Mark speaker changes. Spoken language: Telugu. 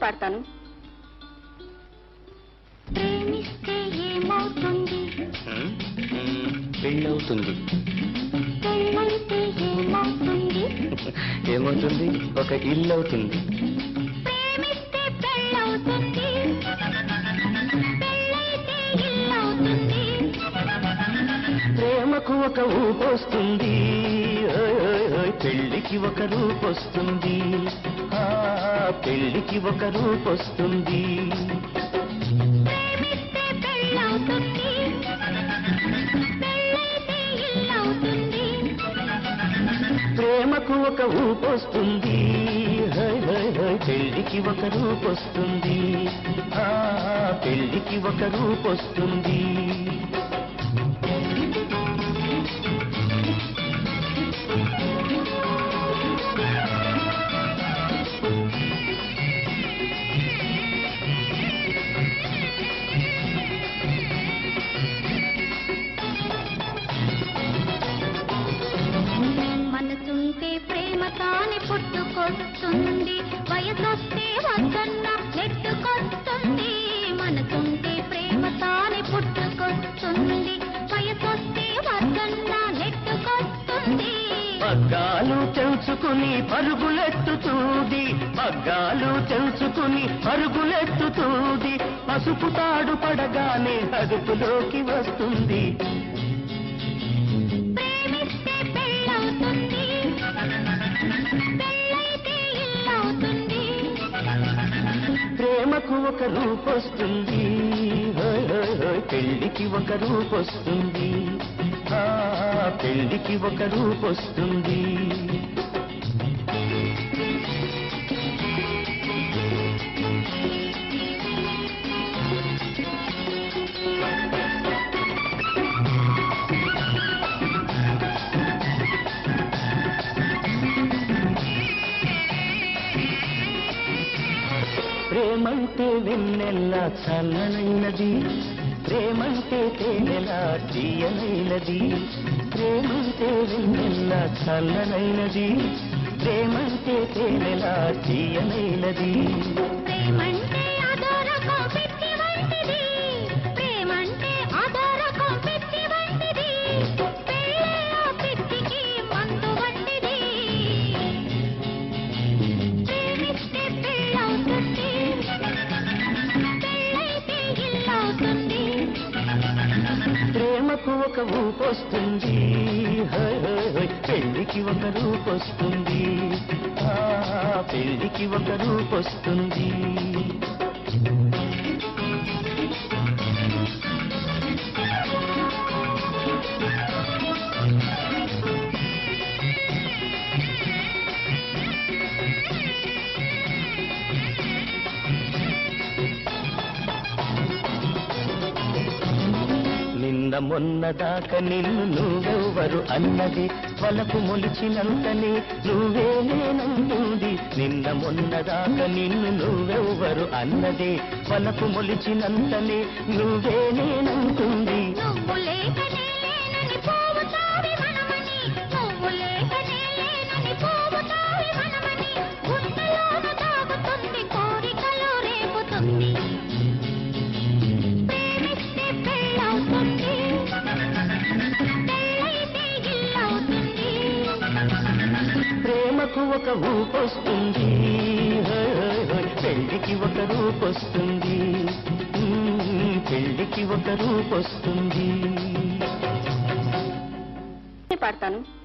Speaker 1: పాడతాను
Speaker 2: ప్రేమిస్తే ఏమవుతుంది
Speaker 3: పెళ్ళవుతుంది
Speaker 2: పెళ్ళైతే ఏమవుతుంది
Speaker 3: ఏమవుతుంది ఒక ఇల్లు అవుతుంది
Speaker 2: ప్రేమిస్తే పెళ్ళవుతుంది పెళ్ళైతే ఇల్లవుతుంది
Speaker 3: ప్రేమకు ఒక ఊపొస్తుంది ఓయ్ ఓయ్ ఓయ్, పెళ్ళికి ఒక రూపొస్తుంది ఆ, పెళ్ళికి ఒక రూపొస్తుంది
Speaker 2: ప్రేమిస్తే పెళ్ళవుతుంది పెళ్ళైతే ఇల్లవుతుంది
Speaker 3: ప్రేమకు ఒక ఊపొస్తుంది హై హై హై పెళ్ళికి ఒక రూపొస్తుంది ఆ, పెళ్ళికి ఒక రూపొస్తుంది
Speaker 2: మనసుంటే ప్రేమ తాని పుట్టుకొస్తుంది వయసొస్తే వద్దన్న నెట్టుకొస్తుంది మనసుంటే ప్రేమ తాని పుట్టుకొస్తుంది వయసొస్తే వద్దన్న నెట్టుకొస్తుంది
Speaker 3: పగ్గాలు తెంచుకుని పరుగులెత్తుతూది పగ్గాలు తెంచుకుని పరుగులెత్తుతూది పసుపు తాడు పడగానే అదుపులోకి వస్తుంది
Speaker 2: ప్రేమిస్తే పెళ్ళవుతుంది పెళ్ళైతే ఇల్లవుతుంది
Speaker 3: ప్రేమకు ఒక రూపొస్తుంది హోయ్ హోయ్ హోయ్, పెళ్ళికి ఒక రూపొస్తుంది ఆ, పెళ్ళికి ఒక రూపొస్తుంది ప్రేమంటే వెన్నెల్ల చల్లనైనది ప్రేమంటే తేనెల తీయనైనది ప్రేమంటే వెన్నెల్ల చల్లనైనది ప్రేమంటే తేనెల తీయనైనది
Speaker 2: ప్రేమంటే అదోరకం పిచ్చి వంటిది ప్రేమంటే అదోరకం పిచ్చి వంటిది పెళ్ళే ఆ పిచ్చికి మందు వంటిది ప్రేమిస్తే పెళ్ళవుతుంది పెళ్ళైతే ఇల్లవుతుంది
Speaker 3: ప్రేమకు ఒక ఊపొస్తుంది హోయ్ హోయ్ హోయ్, పెళ్ళికి ఒక రూపొస్తుంది ఆ, పెళ్ళికి ఒక రూపొస్తుంది నిన్న మొన్న దాకా నిన్ను నువ్వెవ్వరు అన్నది వలకు మొలిచినంతనే నువ్వే నేనంటుంది నిన్న మొన్న దాకా నిన్ను నువ్వెవ్వరు అన్నది వలకు మొలిచినంతనే నువ్వే నేనంటుంది
Speaker 2: నువ్వు లేకనే లేనని పోవుతావి మనమని నువ్వు లేకనే లేనని పోవుతావి మనమని గుండెలోన దాగుతుంది కోరికలో రేపుతుంది ప్రేమిస్తే పెళ్ళవుతుంది పెళ్ళైతే ఇల్లవుతుంది
Speaker 3: ప్రేమకు ఒక ఊపొస్తుంది హోయ్ హోయ్ హోయ్, పెళ్ళికి ఒక రూపొస్తుంది మ్మ్, పెళ్ళికి ఒక రూపొస్తుంది
Speaker 1: పాడతాను